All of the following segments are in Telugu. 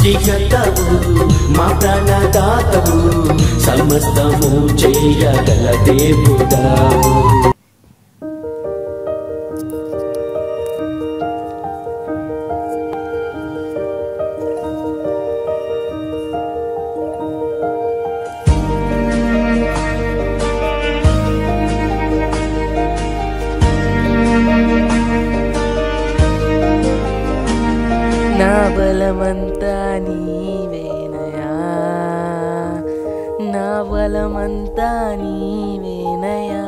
సృష్టికర్తవు మా ప్రాణదాతవు సమస్తము చేయగల దేవుడావు నా బలమంతా నీవేనయా నా బలమంతా నీవేనయా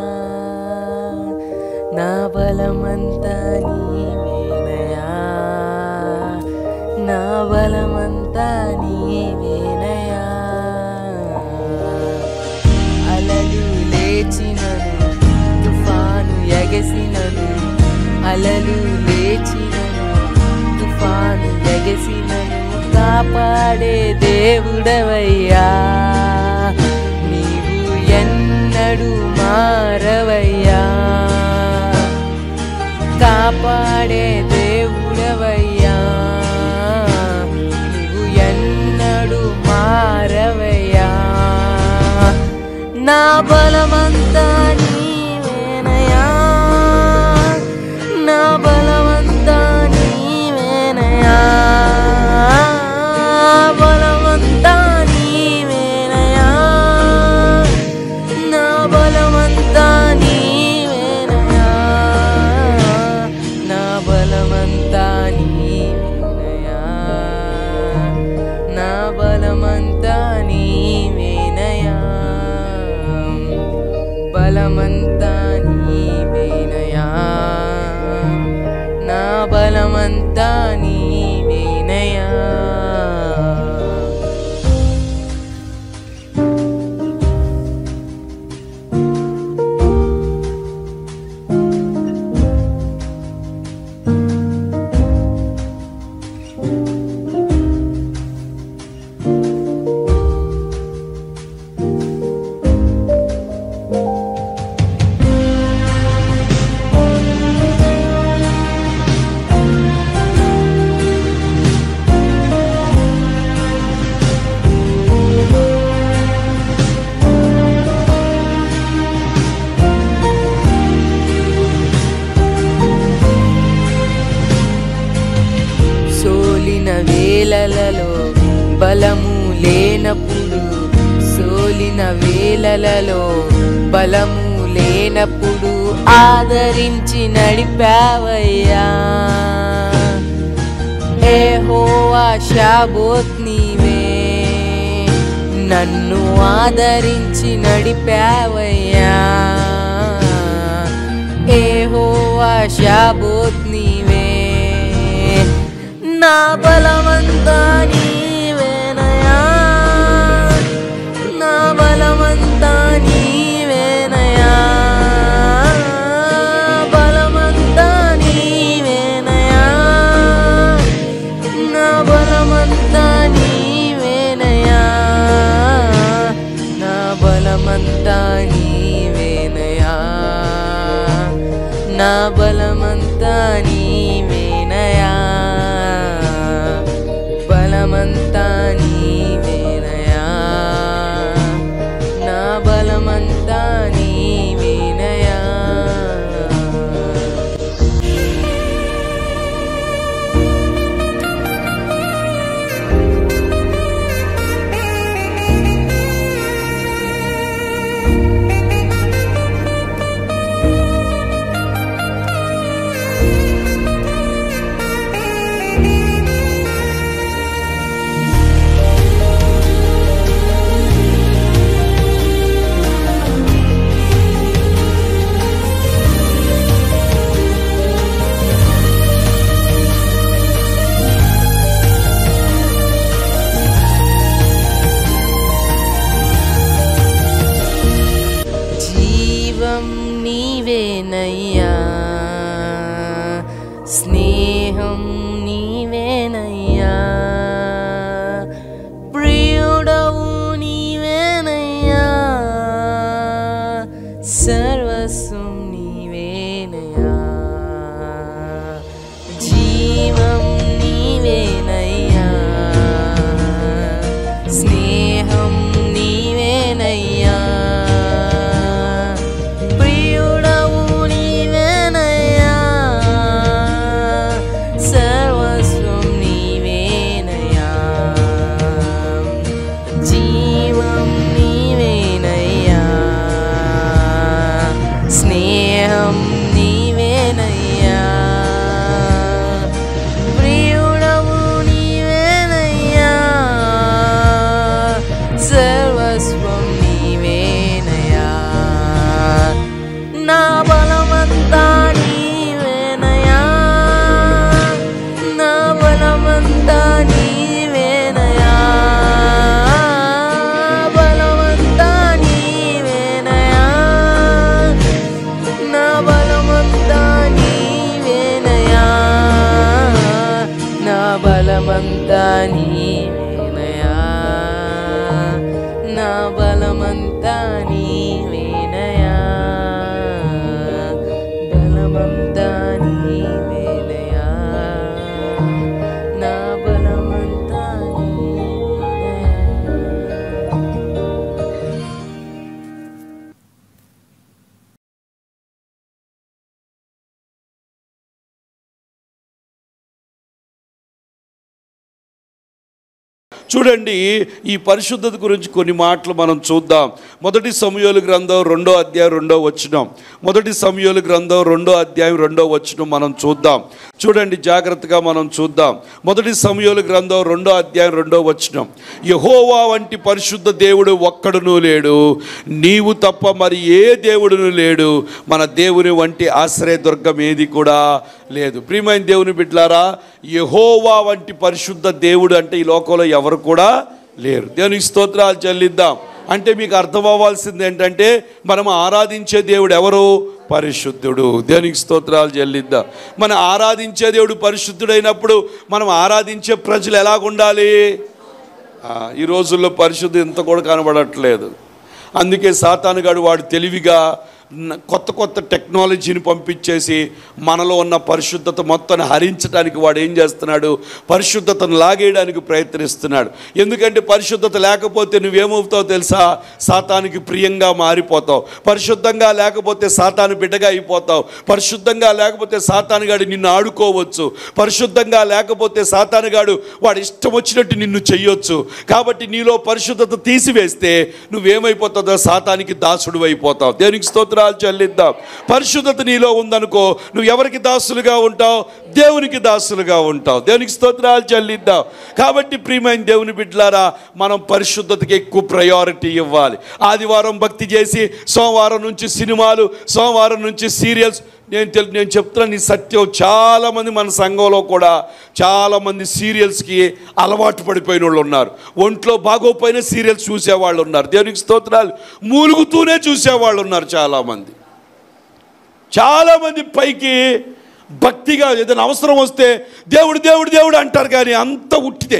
నా బలమంతా నీవేనయా నా బలమంతా నీవేనయా అలలు లేచినను తుఫాను ఎగసినను అలలు లేచినను తుఫాను ఎగసినను కాపాడే దేవుడవయ్యా నీవు ఎన్నడు మారవయ్యా కాపాడే దేవుడవయ్యా నీవు ఎన్నడు మారవయ్యా నా బలమంతా నీవేనయా నా బలమంతా నీవేనయా బలమంతా నీవేనయా నా బలమంతా నీవేనయా నా బలమంతా నీవేనయా నా బలమంతా నీవేనయా బలమంతా నీవేనయా నా బలమంతా నీవేనయా సోలిన వేలలలో బలము లేనప్పుడు సోలిన వేలలలో బలము లేనప్పుడు ఆదరించి నడిపావయ్యా ఏ హోవా షాబోత్ నీవే నన్ను ఆదరించి నడిపావయ్యా ఏ హోవా షాబోత్ నీవే నా బలమంతా నీవేనయా నా బలమంతా నీవేనయా బలమంతా నీవేనయా నా బలమంతా నీవేనయా నా బలమంతా నీవేనయా నా బలమంతా నీవేనయా బలమంతా నీవేనయా నా బలమంతా నీవేనయా నీవేనయా నా బలమంతా నీవేనయా బలమంతా నీవేనయా నా బలమంతా నీవేనయా చూడండి ఈ పరిశుద్ధత గురించి కొన్ని మాటలు మనం చూద్దాం మొదటి సమయోలు గ్రంథం రెండో అధ్యాయం రెండో వచనం మొదటి సమయోలు గ్రంథం రెండో అధ్యాయం రెండో వచనం మనం చూద్దాం చూడండి జాగ్రత్తగా మనం చూద్దాం మొదటి సమయోలు గ్రంథం రెండో అధ్యాయం రెండో వచనం యహోవా వంటి పరిశుద్ధ దేవుడు ఒక్కడును లేడు నీవు తప్ప మరి ఏ దేవుడును లేడు మన దేవుని వంటి ఆశ్రయదుర్గం ఏది కూడా లేదు ప్రియమైన దేవుని బిడ్లారా యహోవా వంటి పరిశుద్ధ దేవుడు అంటే ఈ లోకంలో ఎవరు కూడా లేరు దేవునికి స్తోత్రాలు చెల్లిద్దాం అంటే మీకు అర్థం అవ్వాల్సింది ఏంటంటే మనం ఆరాధించే దేవుడు ఎవరు పరిశుద్ధుడు దేవునికి స్తోత్రాలు చెల్లిద్దాం మనం ఆరాధించే దేవుడు పరిశుద్ధుడైనప్పుడు మనం ఆరాధించే ప్రజలు ఎలాగుండాలి ఆ, ఈ రోజుల్లో పరిశుద్ధి ఇంత కూడా కనబడట్లేదు అందుకే సాతానుగాడు వాడు తెలివిగా న- కొత్త కొత్త టెక్నాలజీని పంపించేసి మనలో ఉన్న పరిశుద్ధత మొత్తాన్ని హరించడానికి వాడు ఏం చేస్తున్నాడు పరిశుద్ధతను లాగేయడానికి ప్రయత్నిస్తున్నాడు ఎందుకంటే పరిశుద్ధత లేకపోతే నువ్వేమవుతావు తెలుసా సాతానికి ప్రియంగా మారిపోతావు పరిశుద్ధంగా లేకపోతే సాతాను బిడ్డగా అయిపోతావు పరిశుద్ధంగా లేకపోతే సాతానుగాడు నిన్ను ఆడుకోవచ్చు పరిశుద్ధంగా లేకపోతే సాతానుగాడు వాడు ఇష్టం వచ్చినట్టు నిన్ను చెయ్యొచ్చు కాబట్టి నీలో పరిశుద్ధత తీసివేస్తే నువ్వేమైపోతుందో సాతానికి దాసుడు అయిపోతావు దేనికి స్తోత్రాలు చెల్లిద్దాం పరిశుద్ధత నీలో ఉందనుకో నువ్వు ఎవరికి దాసులుగా ఉంటావు దేవునికి దాసులుగా ఉంటావు దేవునికి స్తోత్రాలు చెల్లిద్దాం కాబట్టి ప్రియమైన దేవుని బిడ్డలారా మనం పరిశుద్ధతకి ఎక్కువ ప్రయారిటీ ఇవ్వాలి ఆదివారం భక్తి చేసి సోమవారం నుంచి సినిమాలు సోమవారం నుంచి సీరియల్స్ నేను తెలు నేను చెప్తున్నాను ఈ సత్యం చాలామంది మన సంఘంలో కూడా చాలామంది సీరియల్స్కి అలవాటు పడిపోయిన వాళ్ళు ఉన్నారు ఒంట్లో బాగోపోయిన సీరియల్స్ చూసేవాళ్ళు ఉన్నారు దేవునికి స్తోత్రాలు మూలుగుతూనే చూసేవాళ్ళు ఉన్నారు చాలామంది చాలామంది పైకి భక్తిగా ఏదైనా అవసరం వస్తే దేవుడు దేవుడు దేవుడు అంటారు కానీ అంత ఉట్టిదే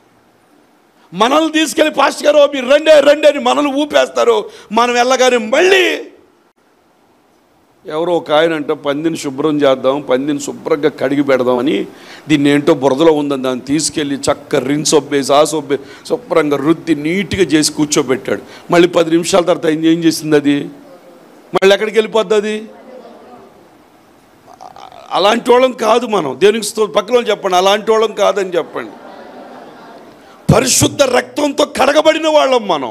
మనల్ని తీసుకెళ్ళి పాస్ట్ గారు మీరు రెండే రెండే అని మనల్ని ఊపేస్తారు మనం వెళ్ళగానే మళ్ళీ ఎవరో ఒక ఆయన అంట పందిని శుభ్రం చేద్దాం పందిని శుభ్రంగా కడిగి పెడదామని దీన్ని ఏంటో బురదలో ఉందని దాన్ని తీసుకెళ్ళి చక్క రిన్స్ ఒబ్బేసి ఆ సొబ్బే శుభ్రంగా రుద్ది నీట్గా చేసి కూర్చోబెట్టాడు మళ్ళీ పది నిమిషాల తర్వాత ఏం ఏం చేసింది అది మళ్ళీ ఎక్కడికి వెళ్ళిపోద్ది అది అలాంటి వాళ్ళం కాదు మనం దేనికి sto- పక్కన వాళ్ళు చెప్పండి అలాంటి వాళ్ళం కాదని చెప్పండి పరిశుద్ధ రక్తంతో కడగబడిన వాళ్ళం మనం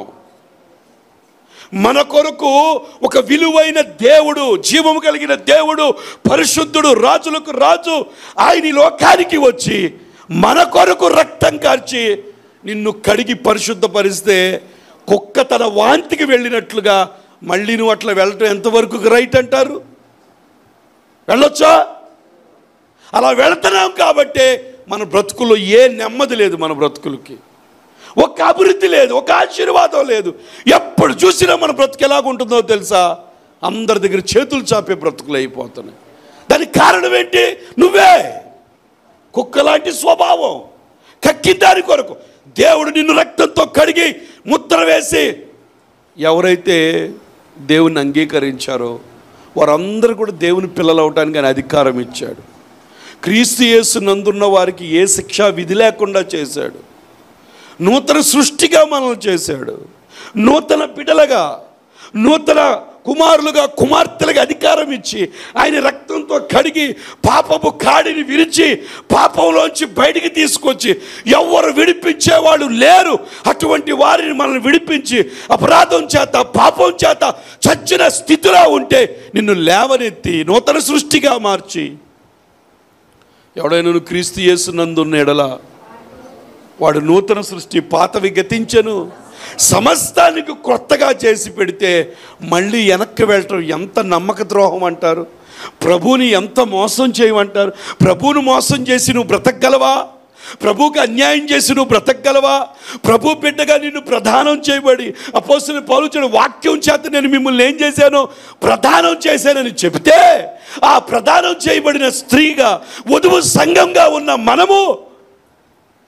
మన కొరకు ఒక విలువైన దేవుడు జీవము కలిగిన దేవుడు పరిశుద్ధుడు రాజులకు రాజు ఆయన ఈ లోకానికి వచ్చి మన కొరకు రక్తం కార్చి నిన్ను కడిగి పరిశుద్ధపరిస్తే కుక్క తన వాంతికి వెళ్ళినట్లుగా మళ్ళీ నువ్వు అట్లా వెళ్ళటం ఎంతవరకు రైట్ అంటారు వెళ్ళొచ్చా అలా వెళుతున్నాం కాబట్టే మన బ్రతుకుల్లో ఏ నెమ్మది లేదు మన బ్రతుకులకి ఒక అభివృద్ధి లేదు ఒక ఆశీర్వాదం లేదు ఎప్పుడు చూసినా మన బ్రతుకు ఎలాగుంటుందో తెలుసా అందరి దగ్గర చేతులు చాపే బ్రతుకులు అయిపోతున్నాయి దానికి కారణం ఏంటి నువ్వే కుక్క లాంటి స్వభావం కక్కి దాని కొరకు దేవుడు నిన్ను రక్తంతో కడిగి ముద్ర వేసి ఎవరైతే దేవుని అంగీకరించారో వారందరూ కూడా దేవుని పిల్లలు అవటానికి ఆయన అధికారం ఇచ్చాడు క్రీస్తు యేసు నందున్న వారికి ఏ శిక్షా విధి లేకుండా చేశాడు నూతన సృష్టిగా మనల్ని చేశాడు నూతన బిడలగా నూతన కుమారులుగా కుమార్తెలుగా అధికారం ఇచ్చి ఆయన రక్తంతో కడిగి పాపపు కాడిని విరిచి పాపంలోంచి బయటికి తీసుకొచ్చి ఎవరు విడిపించేవాళ్ళు లేరు అటువంటి వారిని మనల్ని విడిపించి అపరాధం చేత పాపం చేత చచ్చిన స్థితిలో ఉంటే నిన్ను లేవనెత్తి నూతన సృష్టిగా మార్చి ఎవడైనా నువ్వు క్రీస్తు యేసునందున్న ఎడల వాడు నూతన సృష్టి పాతవి గతించను సమస్తానికి కొత్తగా చేసి పెడితే మళ్ళీ వెనక్కి వెళ్ళటం ఎంత నమ్మక ద్రోహం అంటారు ప్రభువుని ఎంత మోసం చేయమంటారు ప్రభువును మోసం చేసి నువ్వు బ్రతకగలవా ప్రభువుకి అన్యాయం చేసి నువ్వు బ్రతకగలవా ప్రభు బిడ్డగా నిన్ను ప్రధానం చేయబడి అపోసిన పౌలుచుడు వాక్యం చేత నేను మిమ్మల్ని ఏం చేశాను ప్రధానం చేశానని చెబితే ఆ ప్రధానం చేయబడిన స్త్రీగా వధువు సంఘంగా ఉన్న మనము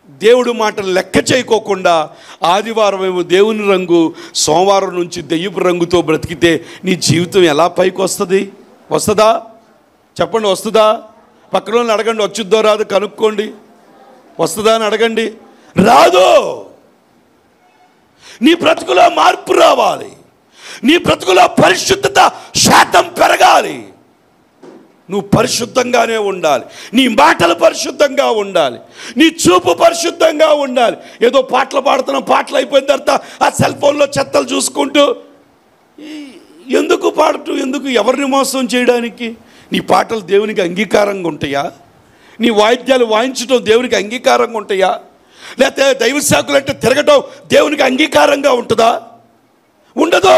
దేవుడు మాటలు లెక్క చేయకోకుండా ఆదివారం ఏమో దేవుని రంగు సోమవారం నుంచి దెయ్యపు రంగుతో బ్రతికితే నీ జీవితం ఎలా పైకి వస్తుంది వస్తుందా చెప్పండి వస్తుందా పక్కన వాళ్ళని అడగండి వచ్చుద్దో రాదు కనుక్కోండి వస్తుందా అని అడగండి రాదు నీ బ్రతుకులో మార్పు రావాలి నీ బ్రతుకులో పరిశుద్ధత శాతం పెరగాలి నువ్వు పరిశుద్ధంగానే ఉండాలి నీ మాటలు పరిశుద్ధంగా ఉండాలి నీ చూపు పరిశుద్ధంగా ఉండాలి ఏదో పాటలు పాడుతున్నాం పాటలు అయిపోయిన తర్వాత ఆ సెల్ ఫోన్లో చెత్తలు చూసుకుంటూ ఈ- ఎందుకు పాడుతూ ఎందుకు ఎవరిని మోసం చేయడానికి నీ పాటలు దేవునికి అంగీకారంగా ఉంటాయా నీ వాయిద్యాలు వాయించడం దేవునికి అంగీకారంగా ఉంటాయా లేకపోతే దైవ శాఖలు అంటే తిరగటం దేవునికి అంగీకారంగా ఉంటుందా ఉండదు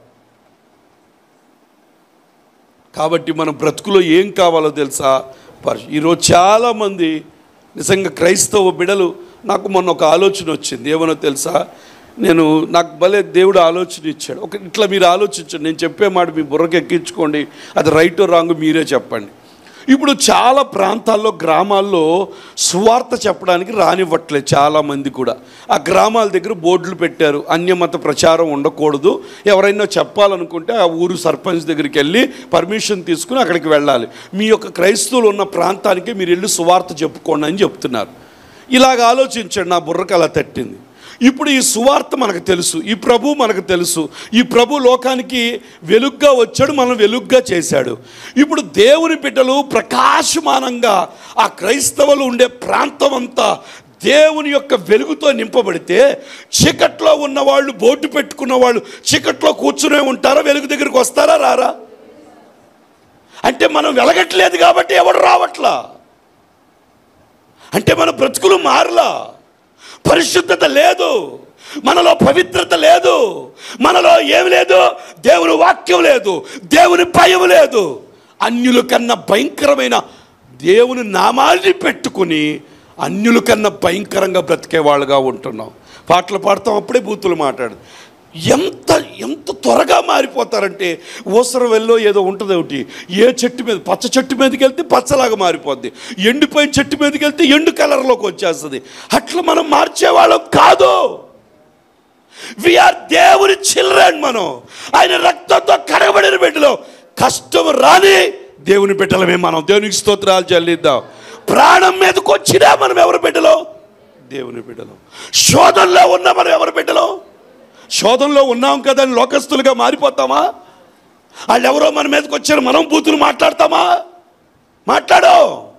కాబట్టి మన బ్రతుకులో ఏం కావాలో తెలుసా పరి ఈరోజు చాలామంది నిజంగా క్రైస్తవ బిడలు నాకు మొన్న ఒక ఆలోచన వచ్చింది ఏమనో తెలుసా నేను నాకు భలే దేవుడు ఆలోచన ఇచ్చాడు ఒక ఇట్లా మీరు ఆలోచించండి నేను చెప్పే మాట మీ బుర్రకి ఎక్కించుకోండి అది రైట్ రాంగ్ మీరే చెప్పండి ఇప్పుడు చాలా ప్రాంతాల్లో గ్రామాల్లో సువార్త చెప్పడానికి రానివ్వట్లేదు చాలామంది కూడా ఆ గ్రామాల దగ్గర బోర్డులు పెట్టారు అన్యమత ప్రచారం ఉండకూడదు ఎవరైనా చెప్పాలనుకుంటే ఆ ఊరు సర్పంచ్ దగ్గరికి వెళ్ళి పర్మిషన్ తీసుకుని అక్కడికి వెళ్ళాలి మీ యొక్క క్రైస్తవులు ఉన్న ప్రాంతానికి మీరు వెళ్ళి సువార్త చెప్పుకోండి అని చెప్తున్నారు ఇలాగ ఆలోచించండి నా బుర్రకు అలా తట్టింది ఇప్పుడు ఈ సువార్త మనకు తెలుసు ఈ ప్రభు మనకు తెలుసు ఈ ప్రభు లోకానికి వెలుగ్గా వచ్చాడు మనం వెలుగ్గా చేశాడు ఇప్పుడు దేవుని బిడ్డలు ప్రకాశమానంగా ఆ క్రైస్తవులు ఉండే ప్రాంతం అంతా దేవుని యొక్క వెలుగుతో నింపబడితే చీకట్లో ఉన్న వాళ్ళు బోటు పెట్టుకున్న వాళ్ళు చీకట్లో కూర్చునే ఉంటారా వెలుగు దగ్గరికి వస్తారా రారా అంటే మనం వెలగట్లేదు కాబట్టి ఎవడు రావట్లా అంటే మన బ్రతుకులు మారలా పరిశుద్ధత లేదు మనలో పవిత్రత లేదు మనలో ఏమి లేదు దేవుని వాక్యం లేదు దేవుని భయం లేదు అన్యుల కన్నా భయంకరమైన దేవుని నామాల్ని పెట్టుకుని అన్యుల కన్నా భయంకరంగా బ్రతికే వాళ్ళుగా ఉంటున్నాం పాటలు పాడతాం అప్పుడే బూతులు మాట్లాడు ఎంత ఎంత త్వరగా మారిపోతారంటే ఊసరం వెళ్ళో ఏదో ఉంటుంది ఒకటి ఏ చెట్టు మీద పచ్చ చెట్టు మీదకి వెళ్తే పచ్చలాగా మారిపోద్ది ఎండిపోయిన చెట్టు మీదకి వెళ్తే ఎండు కలర్లోకి వచ్చేస్తుంది అట్లా మనం మార్చేవాళ్ళం కాదు విఆర్ దేవుని చిల్డ్రన్ మనం ఆయన రక్తంతో కడగబడిన బిడ్డలో కష్టం రాని దేవుని బిడ్డలమే మనం దేవునికి స్తోత్రాలు చెల్లిద్దాం ప్రాణం మీదకి వచ్చినా మనం ఎవరి బిడ్డలో దేవుని బిడ్డలో శోధనలో ఉన్న మనం ఎవరి బిడ్డలో శోధనలో ఉన్నాం కదా అని లోకస్తులుగా మారిపోతామా వాళ్ళు ఎవరో మన మీదకి వచ్చారు మనం బూతులు మాట్లాడతామా మాట్లాడో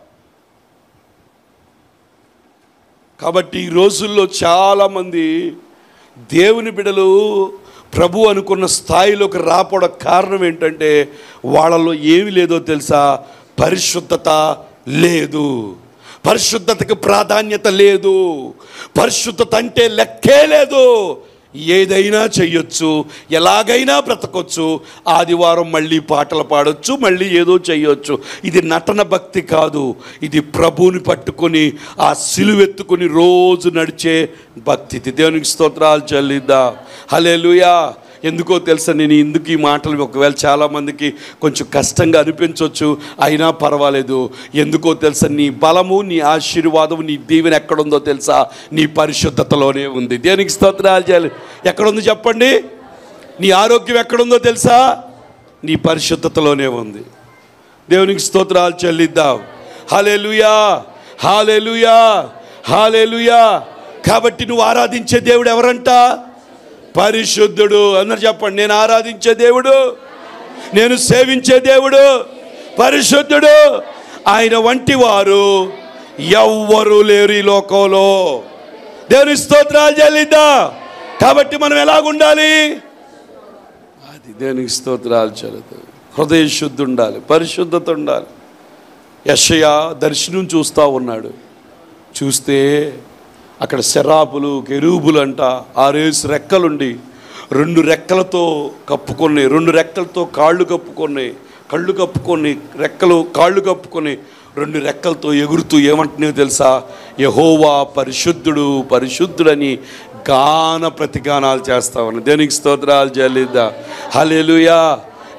కాబట్టి ఈ రోజుల్లో చాలామంది దేవుని బిడలు ప్రభు అనుకున్న స్థాయిలోకి రాపోవడం కారణం ఏంటంటే వాళ్ళలో ఏమి లేదో తెలుసా పరిశుద్ధత లేదు పరిశుద్ధతకి ప్రాధాన్యత లేదు పరిశుద్ధత అంటే లెక్కే లేదు ఏదైనా చెయ్యొచ్చు ఎలాగైనా బ్రతకొచ్చు ఆదివారం మళ్ళీ పాటలు పాడొచ్చు మళ్ళీ ఏదో చెయ్యొచ్చు ఇది నటన భక్తి కాదు ఇది ప్రభువుని పట్టుకొని ఆ సిలువెత్తుకొని రోజు నడిచే భక్తి ఇది దేవునికి స్తోత్రాలు చెల్లిద్దా హలేలుయా ఎందుకో తెలుసా నేను ఎందుకు ఈ మాటలు ఒకవేళ చాలామందికి కొంచెం కష్టంగా అనిపించవచ్చు అయినా పర్వాలేదు ఎందుకో తెలుసా నీ బలము నీ ఆశీర్వాదం నీ దీవెన ఎక్కడుందో తెలుసా నీ పరిశుద్ధతలోనే ఉంది దేనికి స్తోత్రాలు చేయాలి ఎక్కడుంది చెప్పండి నీ ఆరోగ్యం ఎక్కడుందో తెలుసా నీ పరిశుద్ధతలోనే ఉంది దేవునికి స్తోత్రాలు చెల్లిద్దాం హాలేలుయా హాలేలుయా హాలేలుయా కాబట్టి నువ్వు ఆరాధించే దేవుడు ఎవరంట పరిశుద్ధుడు అందరు చెప్పండి నేను ఆరాధించే దేవుడు నేను సేవించే దేవుడు పరిశుద్ధుడు ఆయన వంటి వారు ఎవ్వరూ లేరు ఈ లోకంలో దేవుని స్తోత్రాలు చెల్లిద్దా కాబట్టి మనం ఎలాగుండాలి అది దేవునికి స్తోత్రాలు చెల్లుతాయి హృదయ శుద్ధి ఉండాలి పరిశుద్ధత ఉండాలి యషయ దర్శనం చూస్తూ ఉన్నాడు చూస్తే అక్కడ శరాపులు కెరూబులు అంట ఆరేసి రెక్కలుండి రెండు రెక్కలతో కప్పుకొని రెండు రెక్కలతో కాళ్ళు కప్పుకొని కళ్ళు కప్పుకొని రెక్కలు కాళ్ళు కప్పుకొని రెండు రెక్కలతో ఎగురుతూ ఏమంటున్నాయో తెలుసా యహోవా పరిశుద్ధుడు పరిశుద్ధుడని గాన ప్రతిగానాలు చేస్తామని దేనికి స్తోత్రాలు చెల్లిద్దా హలేలుయా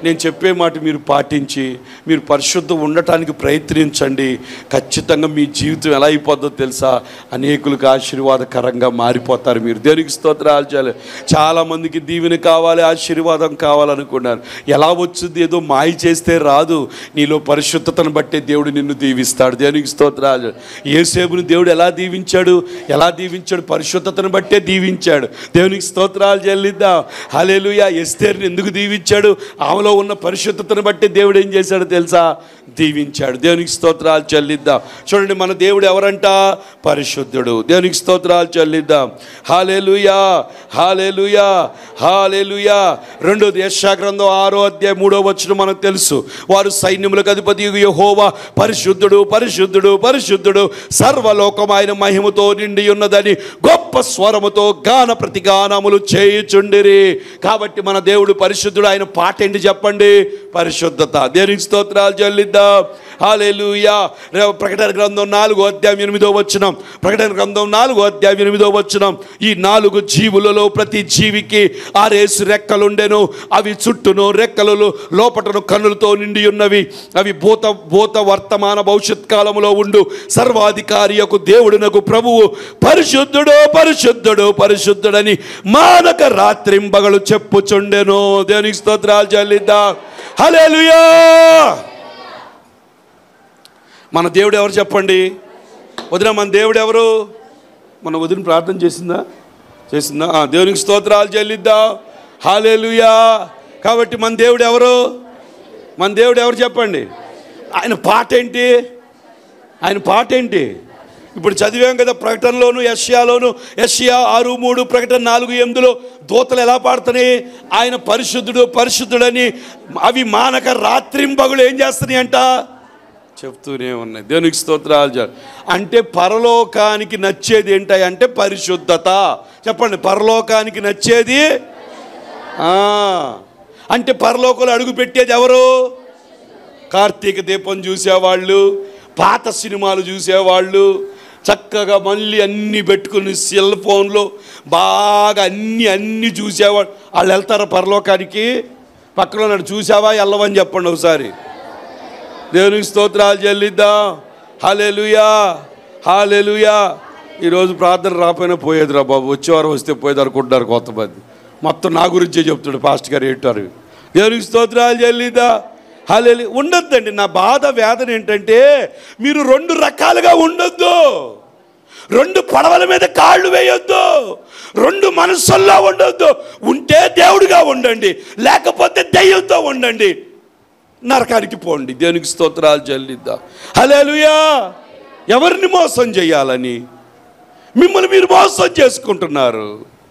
నేను చెప్పే మాట మీరు పాటించి మీరు పరిశుద్ధం ఉండటానికి ప్రయత్నించండి ఖచ్చితంగా మీ జీవితం ఎలా అయిపోద్దో తెలుసా అనేకులకు ఆశీర్వాదకరంగా మారిపోతారు మీరు దేనికి స్తోత్రాలు చేయాలి చాలామందికి దీవెన కావాలి ఆశీర్వాదం కావాలనుకున్నారు ఎలా వచ్చింది ఏదో మాయ చేస్తే రాదు నీలో పరిశుద్ధతను బట్టే దేవుడు నిన్ను దీవిస్తాడు దేనికి స్తోత్రాలు ఏసేపుని దేవుడు ఎలా దీవించాడు ఎలా దీవించాడు పరిశుద్ధతను బట్టే దీవించాడు దేవునికి స్తోత్రాలు చెల్లిద్దాం హలేలుయా ఎస్తేర్ని ఎందుకు దీవించాడు ఆమెలో ఉన్న పరిశుద్ధతను బట్టి దేవుడు ఏం చేశాడు తెలుసా దీవించాడు దేవునికి స్తోత్రాలు చెల్లిద్దాం చూడండి మన దేవుడు ఎవరంట పరిశుద్ధుడు దేవునికి స్తోత్రాలు చెల్లిద్దాం హాలేలుయా హాలేలుయా హాలేలుయా రెండోది యెషయా గ్రంథం ఆరో అధ్యాయం మూడో వచ్చిన మనకు తెలుసు వారు సైన్యములకు అధిపతి యెహోవా పరిశుద్ధుడు పరిశుద్ధుడు పరిశుద్ధుడు సర్వలోకం ఆయన మహిమతో నిండి ఉన్నదని గొప్ప స్వరముతో గాన ప్రతిగానములు చేయుచుండిరి కాబట్టి మన దేవుడు పరిశుద్ధుడు ఆయన పాట ఏంటి చెప్పండి పరిశుద్ధత దేనికి స్తోత్రాలు చెల్లిద్దాం హాలేలుయా రేపు ప్రకటన గ్రంథం నాలుగో అధ్యాయం ఎనిమిదో వచ్చినం ప్రకటన గ్రంథం నాలుగో అధ్యాయం ఎనిమిదో వచ్చినం ఈ నాలుగు జీవులలో ప్రతి జీవికి ఆరేసు రెక్కలుండెను అవి చుట్టూను రెక్కలు లోపటను కన్నులతో నిండి ఉన్నవి అవి భూత భూత వర్తమాన భవిష్యత్ కాలములో ఉండు సర్వాధికారి యొక్క దేవుడునకు ప్రభువు పరిశుద్ధుడు పరిశుద్ధుడు పరిశుద్ధుడని మానక రాత్రింబగలు చెప్పుచుండెను దేనికి స్తోత్రాలు చెల్లిద్దాం హల్లెలూయా మన దేవుడు ఎవరు చెప్పండి వదిన మన దేవుడు ఎవరు మన వదిన ప్రార్థన చేసిందా చేసిందా ఆ, దేవునికి స్తోత్రాలు చెల్లిద్దాం హాలేలుయా కాబట్టి మన దేవుడు ఎవరు మన దేవుడు ఎవరు చెప్పండి ఆయన పాట ఏంటి ఆయన పాట ఏంటి ఇప్పుడు చదివాం కదా ప్రకటనలోను యష్యాలోను యష్యా ఆరు మూడు ప్రకటన నాలుగు ఎనిమిదిలో దూతలు ఎలా పాడుతున్నాయి ఆయన పరిశుద్ధుడు పరిశుద్ధుడని అవి మానక రాత్రింబగులు ఏం చేస్తున్నాయి అంట చెప్తూనే ఉన్నాయి దేవునికి స్తోత్రాలు చాలు అంటే పరలోకానికి నచ్చేది ఏంటి అంటే పరిశుద్ధత చెప్పండి పరలోకానికి నచ్చేది ఆ, అంటే పరలోకంలో అడుగు పెట్టేది ఎవరు కార్తీక దీపం చూసేవాళ్ళు పాత సినిమాలు చూసేవాళ్ళు చక్కగా మళ్ళీ అన్నీ పెట్టుకుని సెల్ ఫోన్లో బాగా అన్ని అన్ని చూసేవాళ్ళు వాళ్ళు వెళ్తారా పరలోకానికి పక్కన నన్ను చూసావా వెళ్ళవని చెప్పండి ఒకసారి దేవునికి స్తోత్రాలు చెల్లిద్దాం హాలేలుయా హాలేలుయా ఈరోజు ప్రార్థన రాపోయినా పోయేదిరా బాబు వచ్చేవారు వస్తే పోయేది అనుకుంటున్నారు కొంతమంది మొత్తం నా గురించే చెప్తాడు పాస్ట్ గారు ఏంటారు దేవునికి స్తోత్రాలు చెల్లిద్దా హాలేలు ఉండొద్దండి నా బాధ వేదన ఏంటంటే మీరు రెండు రకాలుగా ఉండొద్దు రెండు పడవల మీద కాళ్ళు వేయొద్దు రెండు మనసుల్లో ఉండొద్దు ఉంటే దేవుడిగా ఉండండి లేకపోతే దెయ్యంతో ఉండండి నరకానికి పోండి దేవునికి స్తోత్రాలు చెల్లిద్దాం హలేలుయా ఎవరిని మోసం చేయాలని మిమ్మల్ని మీరు మోసం చేసుకుంటున్నారు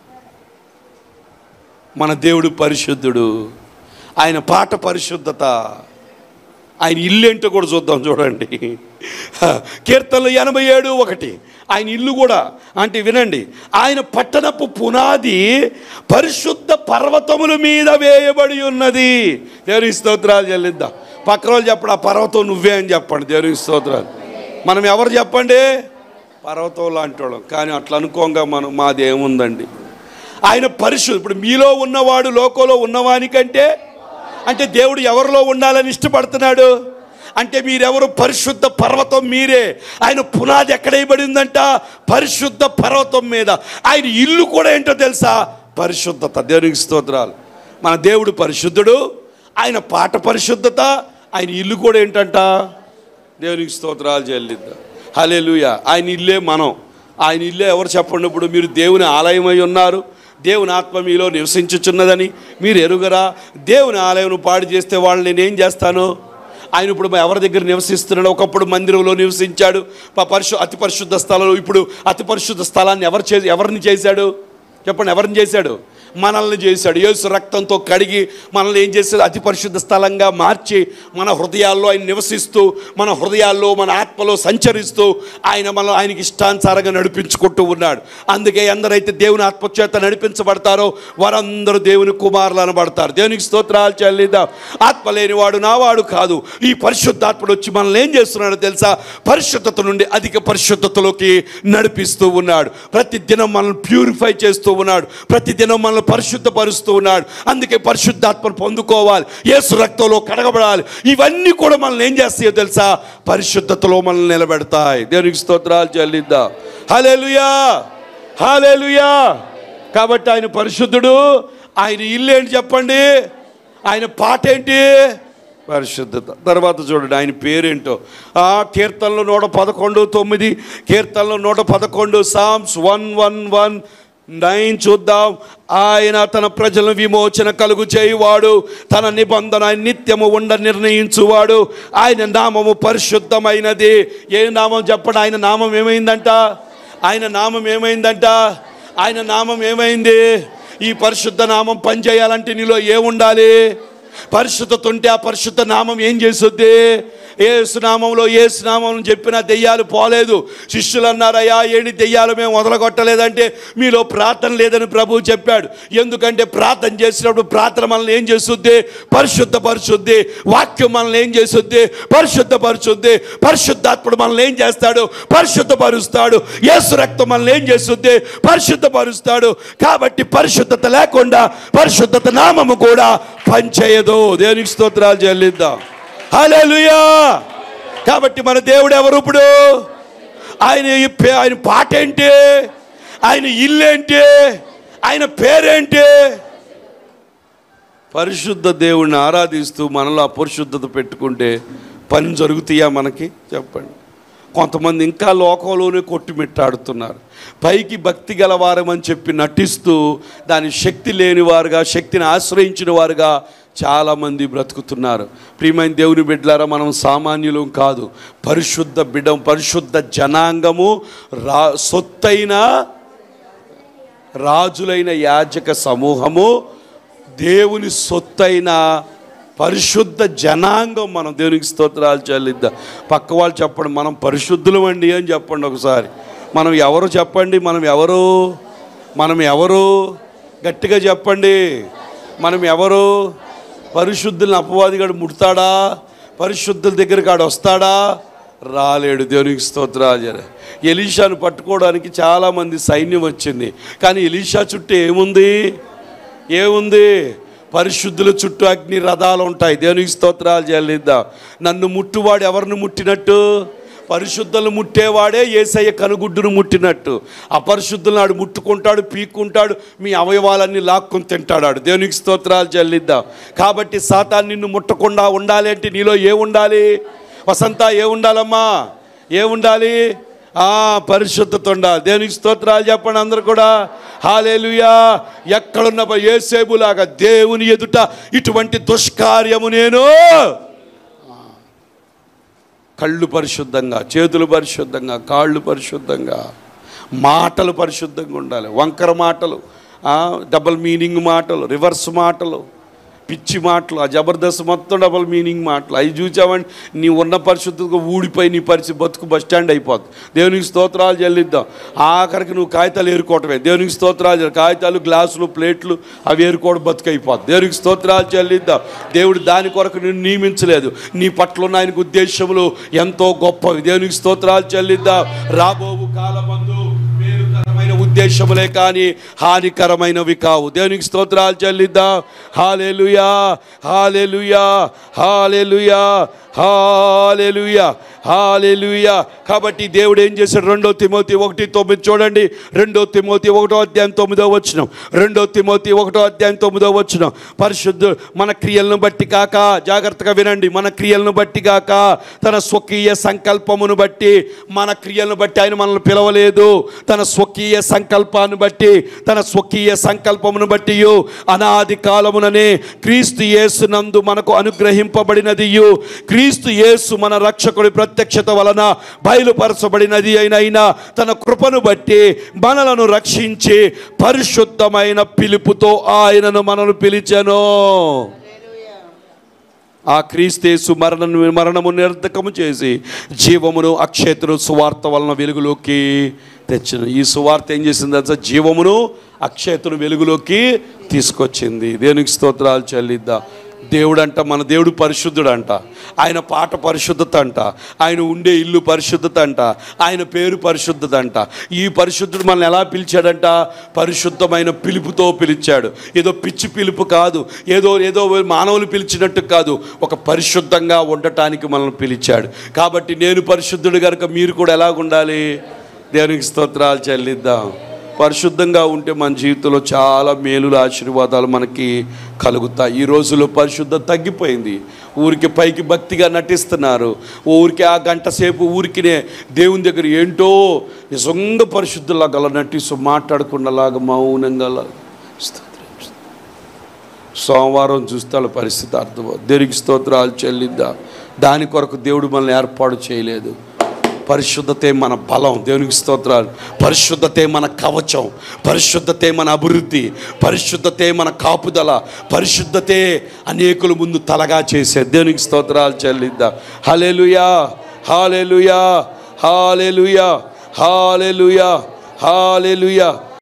మన దేవుడు పరిశుద్ధుడు ఆయన పాట పరిశుద్ధత ఆయన ఇల్లు ఏంటో కూడా చూద్దాం చూడండి కీర్తనలు ఎనభై ఏడు ఒకటి ఆయన ఇల్లు కూడా అంటే వినండి ఆయన పట్టణపు పునాది పరిశుద్ధ పర్వతముల మీద వేయబడి ఉన్నది దేవుని స్తోత్రాలు చెల్లిద్దాం పక్కన వాళ్ళు చెప్పండి ఆ పర్వతం నువ్వే అని చెప్పండి దేవుని స్తోత్రాలు మనం ఎవరు చెప్పండి పర్వతం లాంటి వాళ్ళం కానీ అట్లా అనుకోంగా మనం మాది ఏముందండి ఆయన పరిశుద్ధ ఇప్పుడు మీలో ఉన్నవాడు లోకంలో ఉన్నవానికంటే అంటే దేవుడు ఎవరిలో ఉండాలని ఇష్టపడుతున్నాడు అంటే మీరెవరు పరిశుద్ధ పర్వతం మీరే ఆయన పునాది ఎక్కడ వేయబడిందంట పరిశుద్ధ పర్వతం మీద ఆయన ఇల్లు కూడా ఏంటో తెలుసా పరిశుద్ధత దేవునికి స్తోత్రాలు మన దేవుడు పరిశుద్ధుడు ఆయన పాట పరిశుద్ధత ఆయన ఇల్లు కూడా ఏంటంట దేవునికి స్తోత్రాలు చెల్లిద్దాం హలేలుయ ఆయన ఇల్లే మనం ఆయన ఇల్లే ఎవరు చెప్పండి ఇప్పుడు మీరు దేవుని ఆలయమై ఉన్నారు దేవుని ఆత్మ మీలో నివసించుచున్నదని మీరు ఎరుగరా దేవుని ఆలయం పాడు చేస్తే వాళ్ళని నేనేం చేస్తాను ఆయన ఇప్పుడు ఎవరి దగ్గర నివసిస్తున్నాడు ఒకప్పుడు మందిరంలో నివసించాడు ప- పరిశు అతి పరిశుద్ధ స్థలంలో ఇప్పుడు అతి పరిశుద్ధ స్థలాన్ని ఎవరు చే ఎవరిని చేశాడు చెప్పండి ఎవరిని చేశాడు మనల్ని చేశాడు యేసు రక్తంతో కడిగి మనల్ని ఏం చేశాడు అతి పరిశుద్ధ స్థలంగా మార్చి మన హృదయాల్లో ఆయన నివసిస్తూ మన హృదయాల్లో మన ఆత్మలో సంచరిస్తూ ఆయన మన ఆయనకి ఇష్టానుసారంగా నడిపించుకుంటూ ఉన్నాడు అందుకే ఎందరైతే దేవుని ఆత్మ చేత నడిపించబడతారో వారందరూ దేవుని కుమారులు అనబడతారు దేవునికి స్తోత్రాలు చెల్లిద్దాం ఆత్మ లేనివాడు నావాడు కాదు ఈ పరిశుద్ధాత్ముడు వచ్చి మనల్ని ఏం చేస్తున్నాడో తెలుసా పరిశుద్ధత నుండి అధిక పరిశుద్ధతలోకి నడిపిస్తూ ఉన్నాడు ప్రతి దినం మనల్ని ప్యూరిఫై చేస్తూ ఉన్నాడు ప్రతి దినం మనల్ని మనల్ని పరిశుద్ధపరుస్తూ ఉన్నాడు అందుకే పరిశుద్ధాత్మను పొందుకోవాలి యేసు రక్తంలో కడగబడాలి ఇవన్నీ కూడా మనల్ని ఏం చేస్తాయో తెలుసా పరిశుద్ధతలో మనల్ని నిలబెడతాయి దేవునికి స్తోత్రాలు చెల్లిద్దాం హల్లెలూయా హల్లెలూయా కాబట్టి ఆయన పరిశుద్ధుడు ఆయన ఇల్లు ఏంటి చెప్పండి ఆయన పాట ఏంటి పరిశుద్ధత తర్వాత చూడండి ఆయన పేరేంటో ఆ కీర్తనలో నూట పదకొండు తొమ్మిది కీర్తనలో నూట పదకొండు psalms one one one nine చూద్దాం ఆయన తన ప్రజలను విమోచన కలుగు చేయువాడు తన నిబంధన నిత్యము ఉండ నిర్ణయించువాడు ఆయన నామము పరిశుద్ధమైనది ఏ నామం చెప్పండి ఆయన నామం ఏమైందంట ఆయన నామం ఏమైందంట ఆయన నామం ఏమైంది ఈ పరిశుద్ధ నామం పనిచేయాలంటే నీలో ఏముండాలి పరిశుద్ధత ఉంటే ఆ పరిశుద్ధ నామం ఏం చేస్తుంది ఏసునామంలో ఏసునామం చెప్పిన దెయ్యాలు పోలేదు శిష్యులు అన్నారయ్యా ఏంటి దెయ్యాలు మేము వదలగొట్టలేదంటే మీలో ప్రార్థన లేదని ప్రభు చెప్పాడు ఎందుకంటే ప్రార్థన చేసినప్పుడు ప్రార్థన మనల్ని ఏం చేస్తుంది పరిశుద్ధ పరిశుద్ధి వాక్యం మనల్ని ఏం చేస్తుంది పరిశుద్ధ పరిశుద్ధి పరిశుద్ధాత్ముడు మనల్ని ఏం చేస్తాడు పరిశుద్ధ పరుస్తాడు యేసు రక్తం మనల్ని ఏం చేస్తుంది పరిశుద్ధ పరుస్తాడు కాబట్టి పరిశుద్ధత లేకుండా పరిశుద్ధత నామము కూడా పనిచేయదు దేవునికి స్తోత్రాలు చెల్లిద్దాం హల్లెలూయా కాబట్టి మన దేవుడు ఎవరు ఇప్పుడు ఆయన ఈ పే- ఆయన పాట ఏంటి ఆయన ఇల్లు ఏంటి ఆయన పేరేంటి పరిశుద్ధ దేవుణ్ణి ఆరాధిస్తూ మనలో అపరిశుద్ధత పెట్టుకుంటే పని జరుగుతాయా మనకి చెప్పండి కొంతమంది ఇంకా లోకంలోనే కొట్టుమిట్టాడుతున్నారు పైకి భక్తి గలవారమని చెప్పి నటిస్తూ దాని శక్తి లేని వారుగా శక్తిని ఆశ్రయించిన వారుగా చాలామంది బ్రతుకుతున్నారు ప్రియమైన దేవుని బిడ్డలారా మనం సామాన్యులం కాదు పరిశుద్ధ బిడ్డం పరిశుద్ధ జనాంగము రా సొత్తైన రాజులైన యాజక సమూహము దేవుని సొత్తైన పరిశుద్ధ జనాంగం మనం దేవునికి స్తోత్రాలు చెల్లిద్దాం పక్క వాళ్ళు చెప్పండి మనం పరిశుద్ధులం అండి అని చెప్పండి ఒకసారి మనం ఎవరు చెప్పండి మనం ఎవరు మనం ఎవరు గట్టిగా చెప్పండి మనం ఎవరు పరిశుద్ధులను అపవాదిగాడు ముడతాడా పరిశుద్ధుల దగ్గరికి ఆడు వస్తాడా రాలేడు దేవునికి స్తోత్రాలు ఎలీషాను పట్టుకోవడానికి చాలామంది సైన్యం వచ్చింది కానీ ఎలీషా చుట్టూ ఏముంది ఏముంది పరిశుద్ధుల చుట్టూ అగ్ని రథాలు ఉంటాయి దేవునికి స్తోత్రాలు చెల్లిద్దాం నన్ను ముట్టువాడు ఎవరిని ముట్టినట్టు పరిశుద్ధులు ముట్టేవాడే ఏసయ్య కనుగుడ్డును ముట్టినట్టు అపరిశుద్ధులను ఆడు ముట్టుకుంటాడు పీక్కుంటాడు మీ అవయవాలన్నీ లాక్కుని తింటాడు ఆడు దేవునికి స్తోత్రాలు చెల్లిద్దాం కాబట్టి సాతాన్ నిన్ను ముట్టకుండా ఉండాలి అంటే నీలో ఏ ఉండాలి వసంత ఏ ఉండాలమ్మా ఏ ఉండాలి ఆ పరిశుద్ధత ఉండాలి దేవునికి స్తోత్రాలు చెప్పండి అందరు కూడా హాలేలుయా ఎక్కడున్న ఏసేబులాగా దేవుని ఎదుట ఇటువంటి దుష్కార్యము నేను కళ్ళు పరిశుద్ధంగా చేతులు పరిశుద్ధంగా కాళ్ళు పరిశుద్ధంగా మాటలు పరిశుద్ధంగా ఉండాలి వంకర మాటలు ఆ, డబల్ మీనింగ్ మాటలు రివర్స్ మాటలు పిచ్చి మాటలు ఆ జబర్దస్త్ మొత్తం డబల్ మీనింగ్ మాటలు అవి చూసామంటే నీ ఉన్న పరిశుద్ధతగా ఊడిపోయి నీ పరిస్థితి బతుకు బస్ స్టాండ్ అయిపోద్ది దేవునికి స్తోత్రాలు చెల్లిద్దాం ఆఖరికి నువ్వు కాగితాలు ఏరుకోవటమే దేవునికి స్తోత్రాలు చెల్లి- కాగితాలు గ్లాసులు ప్లేట్లు అవి ఏరుకోవడం బతుకు అయిపోద్ది దేవునికి స్తోత్రాలు చెల్లిద్దాం దేవుడు దాని కొరకు నిన్ను నియమించలేదు నీ పట్ల ఉన్న ఆయనకు ఉద్దేశములు ఎంతో గొప్పవి దేవునికి స్తోత్రాలు చెల్లిద్దాం రాబోవు కాలమందు మేలుకరమైన ఉద్దేశములే కానీ హానికరమైనవి కావు దేవునికి స్తోత్రాలు చెల్లిద్దాం హాలెలుయా హాలెలుయా హాలెలుయా హాలెలుయా హాలెలుయా కాబట్టి దేవుడు ఏం చేశాడు రెండో తిమోతి ఒకటి తొమ్మిది చూడండి రెండో తిమోతి ఒకటో అధ్యాయం తొమ్మిదో వచ్చిన రెండో తిమోతి ఒకటో అధ్యాయం తొమ్మిదో వచ్చిన పరిశుద్ధు మన క్రియలను బట్టి కాక జాగ్రత్తగా వినండి మన క్రియలను బట్టి కాక తన స్వకీయ సంకల్పమును బట్టి మన క్రియలను బట్టి ఆయన మనల్ని పిలవలేదు తన స్వకీయ సంకల్పాన్ని బట్టి తన స్వకీయ సంకల్పమును బట్టి అనాది కాలముననే క్రీస్తు యేసు నందు మనకు అనుగ్రహింపబడినది క్రీస్తు యేసు మన రక్షకుడి ప్రత్యక్షత వలన బయలుపరచబడినది అయినైనా తన కృపను బట్టి మనలను రక్షించి పరిశుద్ధమైన పిలుపుతో ఆయనను మనను పిలిచెను ఆ క్రీస్తేసు మరణను మరణము నిర్ధకము చేసి జీవమును అక్షేతును సువార్త వలన వెలుగులోకి తెచ్చిన ఈ సువార్త ఏం చేసింది తెలుసా జీవమును అక్షేతును వెలుగులోకి తీసుకొచ్చింది దేనికి స్తోత్రాలు చెల్లిద్దాం దేవుడు అంట మన దేవుడు పరిశుద్ధుడు అంట ఆయన పాట పరిశుద్ధత అంట ఆయన ఉండే ఇల్లు పరిశుద్ధత అంట ఆయన పేరు పరిశుద్ధత అంట ఈ పరిశుద్ధుడు మనల్ని ఎలా పిలిచాడంట పరిశుద్ధమైన పిలుపుతో పిలిచాడు ఏదో పిచ్చి పిలుపు కాదు ఏదో ఏదో మానవులు పిలిచినట్టు కాదు ఒక పరిశుద్ధంగా ఉండటానికి మనల్ని పిలిచాడు కాబట్టి నేను పరిశుద్ధుడు కనుక మీరు కూడా ఎలాగ ఉండాలి దేవునికి స్తోత్రాలు చెల్లిద్దాం పరిశుద్ధంగా ఉంటే మన జీవితంలో చాలా మేలుల ఆశీర్వాదాలు మనకి కలుగుతాయి ఈ రోజుల్లో పరిశుద్ధత తగ్గిపోయింది ఊరికి పైకి భక్తిగా నటిస్తున్నారు ఊరికి ఆ గంట సేపు ఊరికినే దేవుని దగ్గర ఏంటో నిజంగా పరిశుద్ధులాగా అలా నటిస్తూ మాట్లాడకుండాలాగా మౌనంగా అలా స్తోత్రం. సోమవారం చూస్తే వాళ్ళ పరిస్థితి అర్థం దేవునికి స్తోత్రాలు చెల్లిద్దాం దాని కొరకు దేవుడు మనల్ని ఏర్పాటు చేయలేదు పరిశుద్ధతే మన బలం దేవునికి స్తోత్రాలు పరిశుద్ధతే మన కవచం పరిశుద్ధతే మన అభివృద్ధి పరిశుద్ధతే మన కాపుదల పరిశుద్ధతే అనేకుల ముందు తలగా చేసే దేవునికి స్తోత్రాలు చెల్లిద్దాం హలెలుయా హాలెలుయా హాలెలుయా హాలెలుయా హాలెలుయా